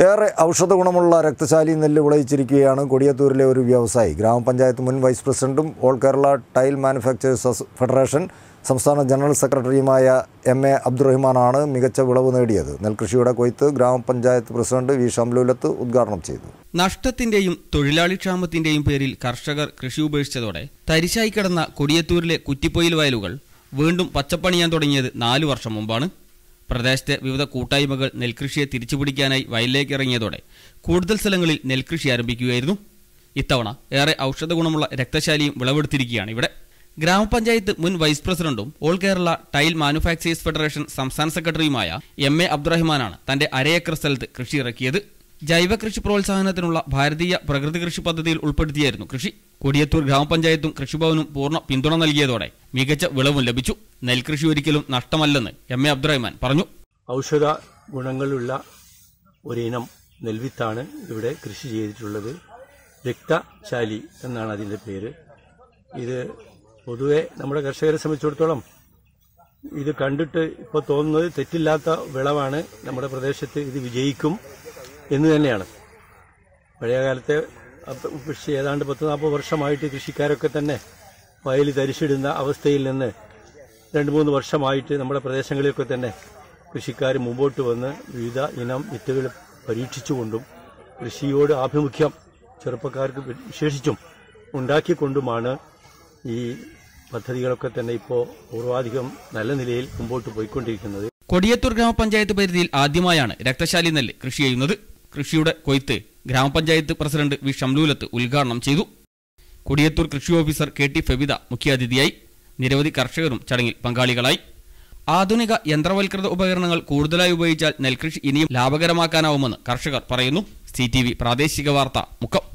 ഏറെ ഔഷധ ഗുണമുള്ള രക്തശാലി നെല്ല് വിളയിച്ചിരിക്കുകയാണ് കൊടിയത്തൂരിലെ ഒരു വ്യവസായി ഗ്രാമപഞ്ചായത്ത് മുൻ വൈസ് പ്രസിഡന്റും ഓൾ കേരള ടൈൽ മാനുഫാക്ചേഴ്സ് അസോ- ഫെഡറേഷൻ സംസ്ഥാന ജനറൽ സെക്രട്ടറിയുമായ എം എ അബ്ദുറഹിമാനാണ് മികച്ച വിളവ് നേടിയത് നെൽകൃഷിയുടെ കൊയ്ത്ത് ഗ്രാമപഞ്ചായത്ത് പ്രസിഡന്റ് വി ഷംലൂലത്ത് ഉദ്ഘാടനം ചെയ്തു നഷ്ടത്തിന്റെയും തൊഴിലാളി ക്ഷാമത്തിന്റെയും പേരിൽ കർഷകർ കൃഷി ഉപേക്ഷിച്ചതോടെ തരിശായി കിടന്ന കൊടിയത്തൂരിലെ കുറ്റിപ്പൊയിൽ വയലുകൾ വീണ്ടും പച്ചപ്പണിയാൻ തുടങ്ങിയത് നാലു വർഷം മുമ്പാണ് പ്രദേശത്തെ വിവിധ കൂട്ടായ്മകൾ നെൽകൃഷിയെ തിരിച്ചുപിടിക്കാനായി വയലിലേക്ക് ഇറങ്ങിയതോടെ കൂടുതൽ സ്ഥലങ്ങളിൽ നെൽകൃഷി ആരംഭിക്കുകയായിരുന്നു ഇത്തവണ ഏറെ ഔഷധ ഗുണമുള്ള രക്തശാലിയും വിളവെടുത്തിരിക്കുകയാണ് ഇവിടെ ഗ്രാമപഞ്ചായത്ത് മുൻ വൈസ് പ്രസിഡന്റും all Kerala tile manufacturers federation സംസ്ഥാന സെക്രട്ടറിയുമായ എം എ അബ്ദുറഹിമാനാണ് തന്റെ അരയേക്കർ സ്ഥലത്ത് കൃഷി ഇറക്കിയത് ജൈവ കൃഷി പ്രോത്സാഹനത്തിനുള്ള ഭാരതീയ പ്രകൃതി കൃഷി പദ്ധതിയിൽ ഉൾപ്പെടുത്തിയായിരുന്നു കൃഷി കൊടിയത്തൂർ ഗ്രാമപഞ്ചായത്തും കൃഷിഭവനും പൂർണ്ണ പിന്തുണ നൽകിയതോടെ മികച്ച വിളവും ലഭിച്ചു നെൽകൃഷി ഒരിക്കലും നഷ്ടമല്ലെന്ന് എം എ അബ്ദുറഹിമാൻ പറഞ്ഞു ഔഷധ ഗുണങ്ങളുള്ള ഒരിനം നെൽവിത്താണ് ഇവിടെ കൃഷി ചെയ്തിട്ടുള്ളത് രക്തശാലി എന്നാണ് അതിൻ്റെ പേര് ഇത് പൊതുവെ നമ്മുടെ കർഷകരെ സംബന്ധിച്ചിടത്തോളം ഇത് കണ്ടിട്ട് ഇപ്പോൾ തോന്നുന്നത് തെറ്റില്ലാത്ത വിളവാണ് നമ്മുടെ പ്രദേശത്ത് ഇത് വിജയിക്കും എന്ന് തന്നെയാണ് പഴയകാലത്തെ അപ്പ- കൃഷി ഏതാണ്ട് പത്ത് നാൽപ്പത് വർഷമായിട്ട് കൃഷിക്കാരൊക്കെ തന്നെ വയൽ തരിശിടുന്ന അവസ്ഥയിൽ നിന്ന് രണ്ട് മൂന്ന് വർഷമായിട്ട് നമ്മുടെ പ്രദേശങ്ങളിലൊക്കെ തന്നെ കൃഷിക്കാർ മുമ്പോട്ട് വന്ന് വിവിധ ഇനം വിത്തുകൾ പരീക്ഷിച്ചുകൊണ്ടും കൃഷിയോട് ആഭിമുഖ്യം ചെറുപ്പക്കാർക്ക് വിശേഷിച്ചും ഉണ്ടാക്കിക്കൊണ്ടുമാണ് ഈ പദ്ധതികളൊക്കെ തന്നെ ഇപ്പോൾ പൂർവാധികം നല്ല നിലയിൽ മുമ്പോട്ട് പോയിക്കൊണ്ടിരിക്കുന്നത് കൊടിയത്തൂർ ഗ്രാമപഞ്ചായത്ത് പരിധിയിൽ ആദ്യമായാണ് രക്തശാലി നെല്ല് കൃഷി ചെയ്യുന്നത് കൃഷിയുടെ കൊയ്ത്ത് ഗ്രാമപഞ്ചായത്ത് പ്രസിഡന്റ് വി ഷംലൂലത്ത് ഉദ്ഘാടനം ചെയ്തു കൊടിയത്തൂർ കൃഷി ഓഫീസർ കെ ടി ഫെബിത മുഖ്യാതിഥിയായി നിരവധി കർഷകരും ചടങ്ങിൽ പങ്കാളികളായി ആധുനിക യന്ത്രവൽകൃത ഉപകരണങ്ങൾ കൂടുതലായി ഉപയോഗിച്ചാൽ നെൽകൃഷി ഇനിയും ലാഭകരമാക്കാനാവുമെന്ന് കർഷകർ പറയുന്നു സി പ്രാദേശിക വാർത്ത മുക്കം